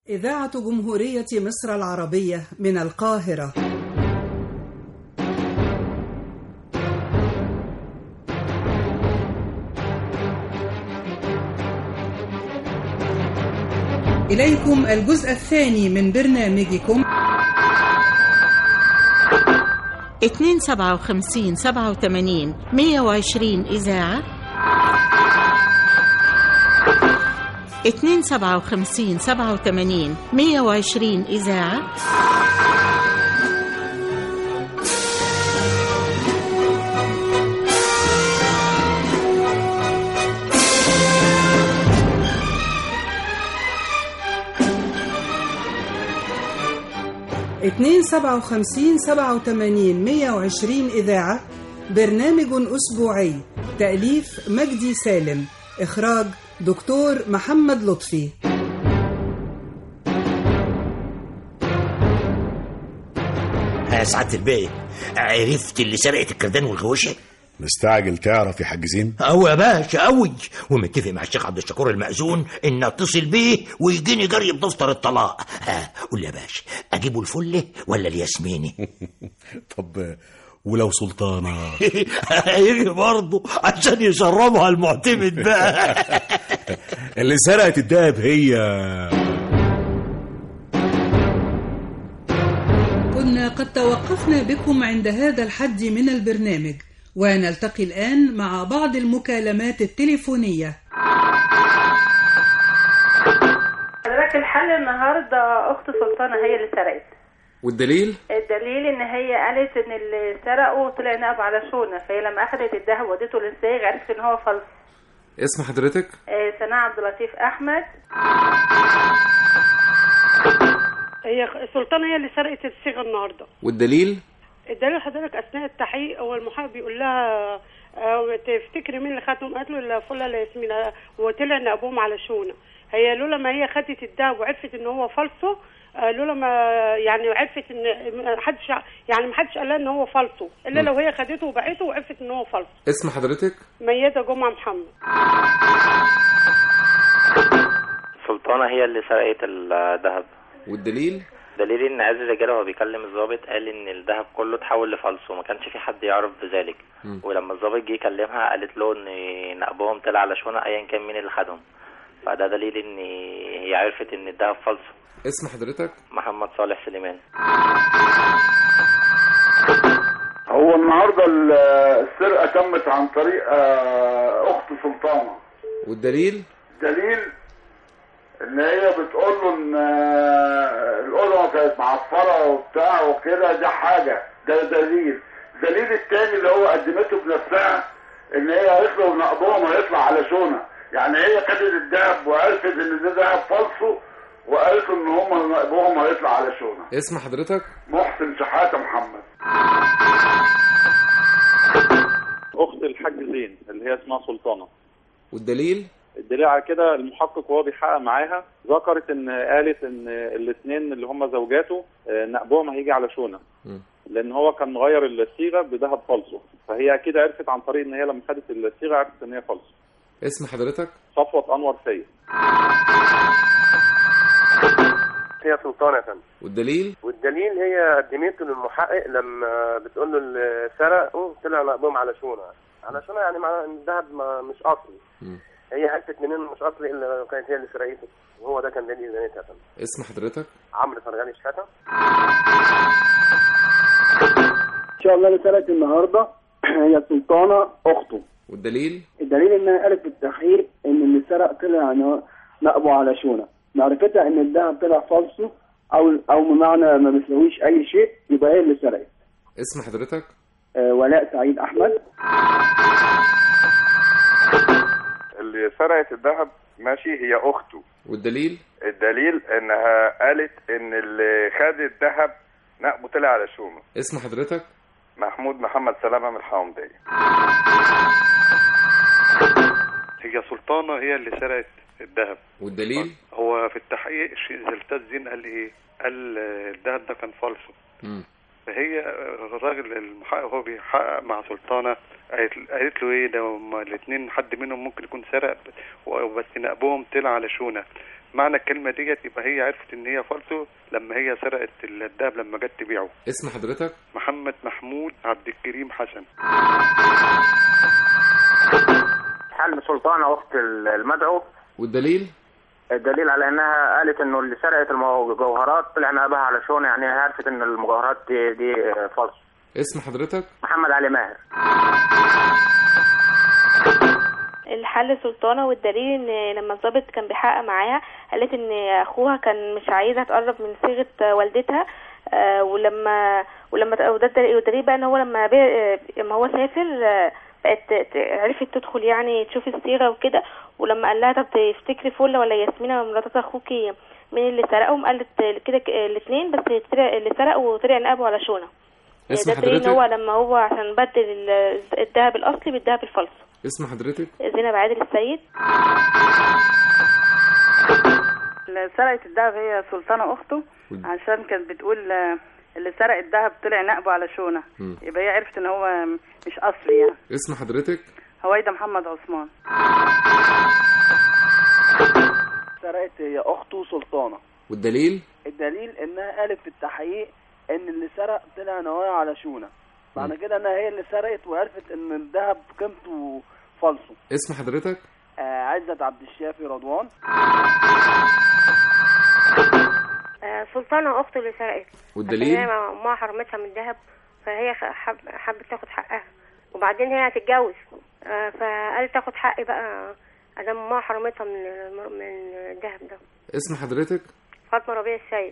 إذاعة جمهورية مصر العربية من القاهرة إليكم الجزء الثاني من برنامجكم 257 87 120 إذاعة 257 87 120 إذاعة اتنين سبعة وخمسين سبعة وتمانين مية وعشرين إذاعة برنامج أسبوعي تأليف مجدي سالم إخراج دكتور محمد لطفي يا سعادة الباقي عرفت اللي سرقت الكردان والغوشه مستعجل تعرف يا حاج زين أوي يا باشا أوي ومتفق مع الشيخ عبد الشكور المأذون إن أتصل بيه ويجيني جري بدفتر الطلاق ها قول لي يا باشا أجيبه الفلة ولا الياسميني طب ولو سلطانة هيجي برضه عشان يشربها المعتمد بقى اللي سرقت الدهب هي كنا قد توقفنا بكم عند هذا الحد من البرنامج ونلتقي الآن مع بعض المكالمات التليفونية حضرتك الحل النهارده اخت سلطانه هي اللي سرقت والدليل الدليل ان هي قالت ان اللي سرقه طلع نقب على شونه فهي لما اخذت الذهب ودته للصاغ عرفت ان هو فلس اسم حضرتك آه، سناء عبد اللطيف احمد هي سلطانة هي اللي سرقت الصيغة النهاردة والدليل الدليل حضرتك أثناء التحقيق هو المحقق بيقول لها آه، تفتكري مين اللي خدهم قالت له لا فلة لا ياسمين آه، وطلع ان ابوهم على شونه هي لولا ما هي خدت الدهب وعرفت ان هو فالصو آه، لولا ما يعني عرفت ان ما حدش يعني ما حدش قال لها ان هو فالصو الا لو هي خدته وباعته وعرفت ان هو فالصو اسم حضرتك ميادة جمعة محمد سلطانة هي اللي سرقت الذهب والدليل دليل ان عز الرجاله وهو بيكلم الضابط قال ان الذهب كله اتحول لفلس وما كانش في حد يعرف بذلك مم. ولما الضابط جه يكلمها قالت له ان نقبهم طلع على شونه ايا كان مين اللي خدهم فده دليل ان هي عرفت ان الذهب فلس اسم حضرتك محمد صالح سليمان هو النهارده ال- السرقه تمت عن طريق آه، اخت سلطانه والدليل دليل ان هي بتقول له ان آه، الاوضه كانت معفره وبتاع وكده ده حاجه ده دليل دليل التاني اللي هو قدمته بنفسها ان هي قالت له نقبهم هيطلع على شونه يعني هي خدت الدهب وعرفت ان ده دهب فالصو وقالت له ان هم نقبهم هيطلع على شونه اسم حضرتك محسن شحاته محمد اخت الحاج زين اللي هي اسمها سلطانه والدليل الدليل على كده المحقق وهو بيحقق معاها ذكرت ان قالت ان الاثنين اللي هم زوجاته آه، نقبهم هيجي على شونه مم. لان هو كان مغير الصيغه بذهب فالصو فهي اكيد عرفت عن طريق ان هي لما خدت الصيغه عرفت ان هي فالصو اسم حضرتك صفوه انور سيد هي سلطانة يا فندم والدليل والدليل هي قدمته للمحقق لما بتقول له اللي سرقوا طلع نقبهم على شونه على شونه يعني معناه ان الذهب ما- مش اصلي مم. هي عرفت منين مش اصلي الا لو كانت هي اللي سرقته وهو ده كان دليل زنيتها يا فندم اسم حضرتك عمرو فرغاني شحاته ان شاء الله اللي سرقت النهارده هي سلطانه اخته والدليل الدليل انها قالت في التحقيق ان اللي سرق طلع ن- نقبه على شونه معرفتها ان الذهب طلع فالصو او او بمعنى ما بيساويش اي شيء يبقى هي اللي سرقت اسم حضرتك آه، ولاء سعيد احمد اللي سرقت الذهب ماشي هي اخته والدليل الدليل انها قالت ان اللي خد الذهب نقبه طلع على شونه اسم حضرتك محمود محمد سلامه من الحومديه هي سلطانة هي اللي سرقت الذهب والدليل هو في التحقيق ش- زلتات زين قال ايه قال آه، الذهب ده كان فالصو مم. فهي الراجل المحقق هو بيحقق مع سلطانة قالت, قالت له ايه ده هما الاتنين حد منهم ممكن يكون سرق و- بس نقبهم طلع على شونة معنى الكلمة ديت يبقى هي عرفت ان هي فالصو لما هي سرقت الدهب لما جت تبيعه اسم حضرتك محمد محمود عبد الكريم حسن حل سلطانة أخت المدعو والدليل الدليل على انها قالت انه اللي سرقت المجوهرات طلع نقبها على شؤون يعني هي عرفت ان المجوهرات دي, دي فالص اسم حضرتك محمد علي ماهر الحل سلطانة والدليل ان لما الضابط كان بيحقق معاها قالت ان اخوها كان مش عايزها تقرب من صيغة والدتها آه، ولما ولما وده الدليل والدليل بقى ان هو لما بي... آه، لما هو سافر آه، بقت ت- عرفت تدخل يعني تشوف الصيغة وكده ولما قال لها طب تفتكري فلة ولا ياسمينة مراتات اخوكي مين اللي سرقهم قالت كده الاثنين بس طلع- اللي سرقوا وطلع نقبه على شونة اسم ده دليل ان حضرتك هو لما هو عشان بدل ال- الذهب الاصلي بالذهب الفلس اسم حضرتك زينب عادل السيد اللي سرقت الدهب هي سلطانة أخته عشان كانت بتقول آه، اللي سرق الدهب طلع نقبه على شونة مم. يبقى هي عرفت إن هو مش أصلي يعني اسم حضرتك هويدا محمد عثمان سرقت هي اخته سلطانه والدليل الدليل انها قالت في التحقيق ان اللي سرق طلع نوايا على شونه معنى كده انها هي اللي سرقت وعرفت ان الذهب قيمته فالصو اسم حضرتك آه عزت عبد الشافي رضوان آه، سلطانة أخته اللي سرقت والدليل؟ عشان هي أمها حرمتها من الذهب فهي خ- حب حبت تاخد حقها وبعدين هي هتتجوز آه، فقالت تاخد حقي بقى أدام أمها حرمتها من المر- من الذهب ده اسم حضرتك فاطمة ربيع السيد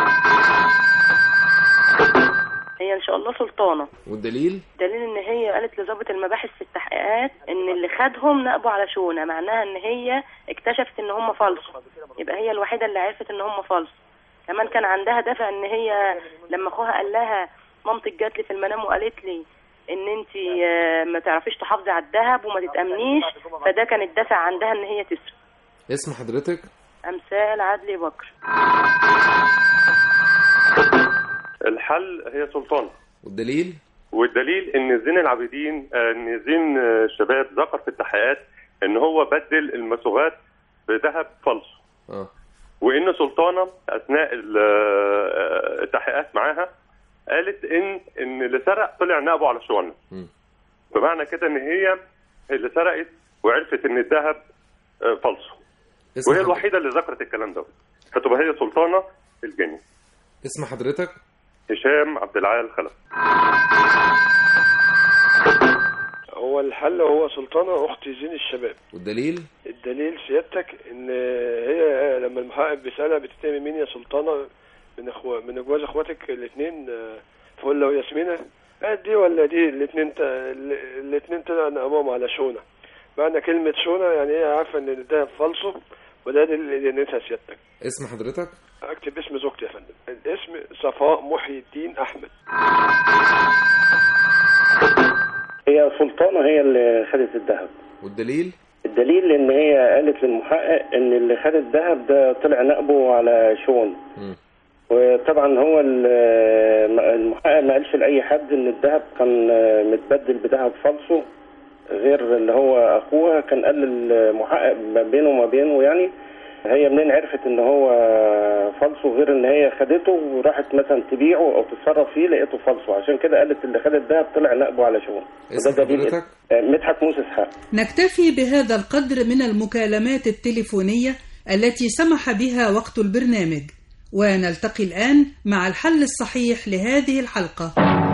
هي ان شاء الله سلطانه والدليل دليل ان هي قالت لضابط المباحث في التحقيقات ان اللي خدهم نقبوا على شونه معناها ان هي اكتشفت ان هم فالصو يبقى هي الوحيده اللي عرفت ان هم فالصو كمان كان عندها دافع ان هي لما اخوها قال لها مامتك جات لي في المنام وقالت لي ان انت ما تعرفيش تحافظي على الذهب وما تتامنيش فده كان الدافع عندها ان هي تسرق اسم حضرتك امثال عدلي بكر الحل هي سلطانة والدليل والدليل ان زين العابدين آه، ان زين آه، الشباب ذكر في التحقيقات ان هو بدل المسوغات بذهب فلس اه وان سلطانه اثناء ال- آه، التحقيقات معاها قالت ان ان اللي سرق طلع نقبه على شونه بمعنى كده ان هي اللي سرقت وعرفت ان الذهب آه، فلسو اسم وهي حضرتك. الوحيده اللي ذكرت الكلام ده فتبقى هي سلطانه الجني اسم حضرتك هشام عبد العال خلف هو الحل هو سلطانة أخت زين الشباب والدليل الدليل سيادتك إن هي لما المحقق بيسألها بتتهم مين يا سلطانة من أخو من جواز إخواتك الاثنين فقول له ياسمينة قالت دي ولا دي الاثنين الاثنين طلعوا نقمهم على شونة معنى كلمة شونة يعني هي عارفة إن ده فالصو وده دليل إدانتها سيادتك اسم حضرتك أكتب اسم زوجتي يا فندم الاسم صفاء محي الدين أحمد هي سلطانة هي اللي خدت الذهب والدليل الدليل ان هي قالت للمحقق ان اللي خد الذهب ده طلع نقبه على شون مم. وطبعا هو ال- المحقق ما قالش لاي حد ان الذهب كان متبدل بذهب فالصو غير اللي هو اخوها كان قال للمحقق ما بينه وما بينه يعني هي منين عرفت ان هو فالصو غير ان هي خدته وراحت مثلا تبيعه او تتصرف فيه لقيته فالصو عشان كده قالت اللي خد الذهب طلع نقبه على شون اسم وده دليل حضرتك؟ آه، مدحت موسى اسحاق نكتفي بهذا القدر من المكالمات التليفونية التي سمح بها وقت البرنامج ونلتقي الآن مع الحل الصحيح لهذه الحلقة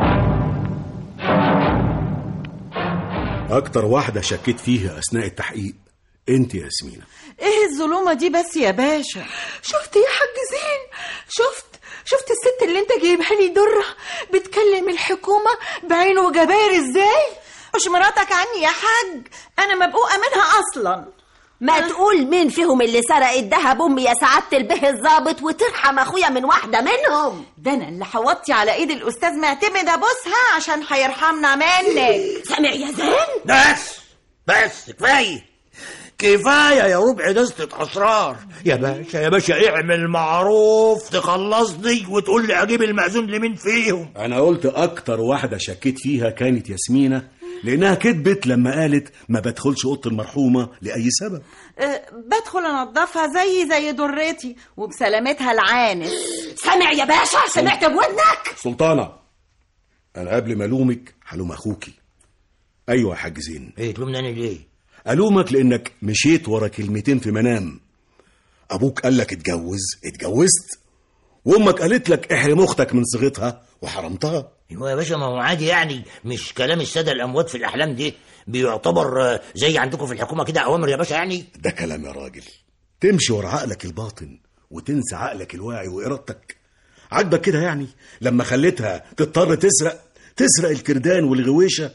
أكتر واحدة شكيت فيها أثناء التحقيق أنت يا ياسمينة ايه الظلومة دي بس يا باشا شفت يا حاج زين شفت شفت الست اللي انت جايبها لي درة بتكلم الحكومة بعين وجباير ازاي مش مراتك عني يا حاج انا مبقوقة منها اصلا ما تقول مين فيهم اللي سرق الذهب امي يا سعاده البه الظابط وترحم اخويا من واحده منهم ده انا اللي حوطتي على ايد الاستاذ معتمد ابوسها عشان هيرحمنا منك سامع يا زين بس بس كفايه كفايه يا ربع دستة اسرار يا باشا يا باشا اعمل معروف تخلصني وتقول لي اجيب المأذون لمين فيهم أنا قلت أكتر واحدة شكيت فيها كانت ياسمينة لانها كذبت لما قالت ما بدخلش اوضه المرحومه لاي سبب أه، بدخل انضفها زي زي درتي وبسلامتها العانس سامع يا باشا سمعت بودنك سلطانه انا قبل ما الومك هلوم اخوكي ايوه يا حاج زين ايه تلومني انا ليه الومك لانك مشيت ورا كلمتين في منام ابوك قال لك اتجوز اتجوزت وامك قالت لك احرم اختك من صيغتها وحرمتها هو يا باشا ما هو عادي يعني مش كلام الساده الاموات في الاحلام دي بيعتبر آه، زي عندكم في الحكومه كده اوامر يا باشا يعني ده كلام يا راجل تمشي ورا عقلك الباطن وتنسى عقلك الواعي وارادتك عاجبك كده يعني لما خليتها تضطر تسرق تسرق الكردان والغويشه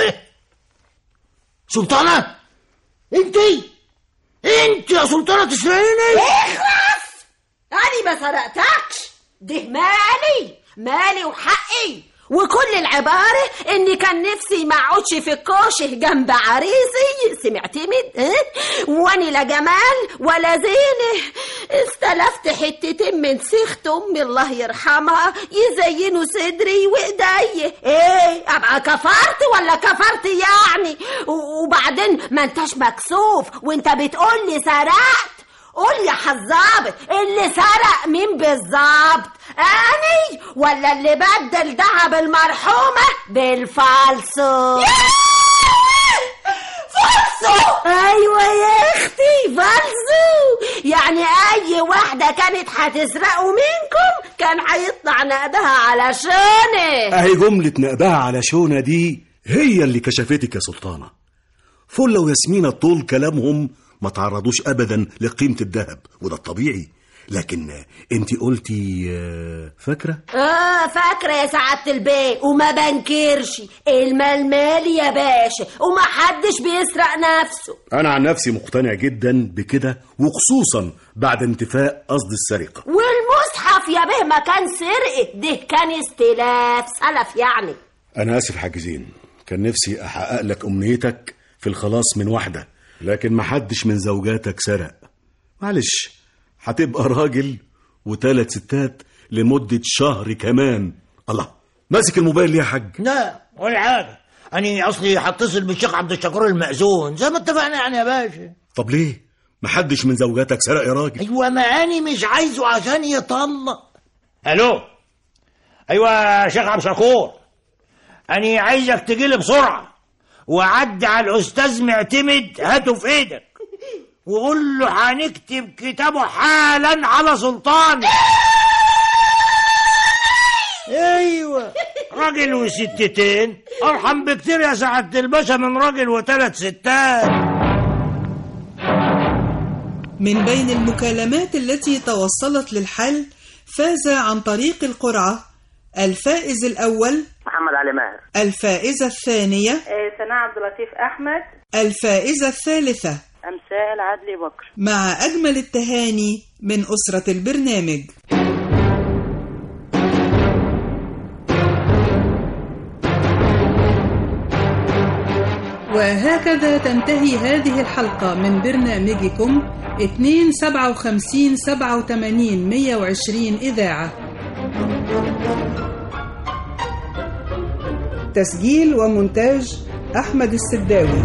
سلطانه انت انت يا سلطانه تسرقيني اخلص انا ما سرقتكش ده مالي مالي وحقي وكل العبارة اني كان نفسي ما اقعدش في الكوشه جنب عريسي سمعتمد اه؟ واني لا جمال ولا زينه استلفت حتتين من سيخت امي الله يرحمها يزينوا صدري وايدي ايه ابقى كفرت ولا كفرت يعني و- وبعدين ما انتش مكسوف وانت بتقول لي سرقت قول يا حزابط اللي سرق مين بالظبط اني ولا اللي بدل دهب المرحومه بالفالسو فالسو ايوه يا اختي فالسو يعني اي واحده كانت هتسرقه منكم كان هيطلع نقدها علشانه اهي جمله نقبها على شونه دي هي اللي كشفتك يا سلطانه فله وياسمينة طول كلامهم ما تعرضوش ابدا لقيمه الذهب وده الطبيعي لكن انت قلتي آه، فاكره اه فاكرة يا سعادة البيه وما بنكرش المال مالي يا باشا ومحدش بيسرق نفسه انا عن نفسي مقتنع جدا بكده وخصوصا بعد انتفاء قصد السرقه والمصحف يا به ما كان سرقة ده كان استلاف سلف يعني انا اسف حاجزين كان نفسي احقق لك امنيتك في الخلاص من واحده لكن محدش من زوجاتك سرق معلش هتبقى راجل وثلاث ستات لمده شهر كمان الله ماسك الموبايل ليه يا حاج لا ولا حاجه انا اصلي هتصل بالشيخ عبد الشكور المأذون زي ما اتفقنا يعني يا باشا طب ليه محدش من زوجاتك سرق يا راجل ايوه ما انا مش عايزه عشان يطلق الو ايوه يا شيخ عبد الشكور انا عايزك تجي لي بسرعه وعدي على الاستاذ معتمد هاته في ايدك وقول له هنكتب كتابه حالا على سلطان ايوه راجل وستتين ارحم بكتير يا سعاده الباشا من راجل وثلاث ستات من بين المكالمات التي توصلت للحل فاز عن طريق القرعة الفائز الأول محمد علي ماهر الفائزة الثانية آه، سناء عبد اللطيف احمد الفائزة الثالثة امثال عدلي بكر مع أجمل التهاني من أسرة البرنامج وهكذا تنتهي هذه الحلقة من برنامجكم 257 87 120 إذاعة تسجيل ومونتاج أحمد السداوي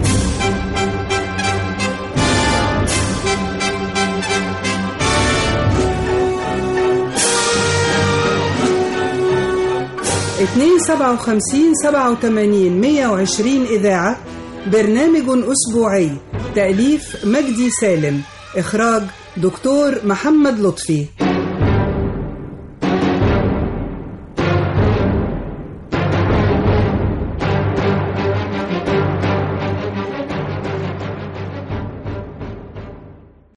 اتنين سبعة وخمسين سبعة وتمانين مية وعشرين إذاعة برنامج أسبوعي تأليف مجدي سالم إخراج دكتور محمد لطفي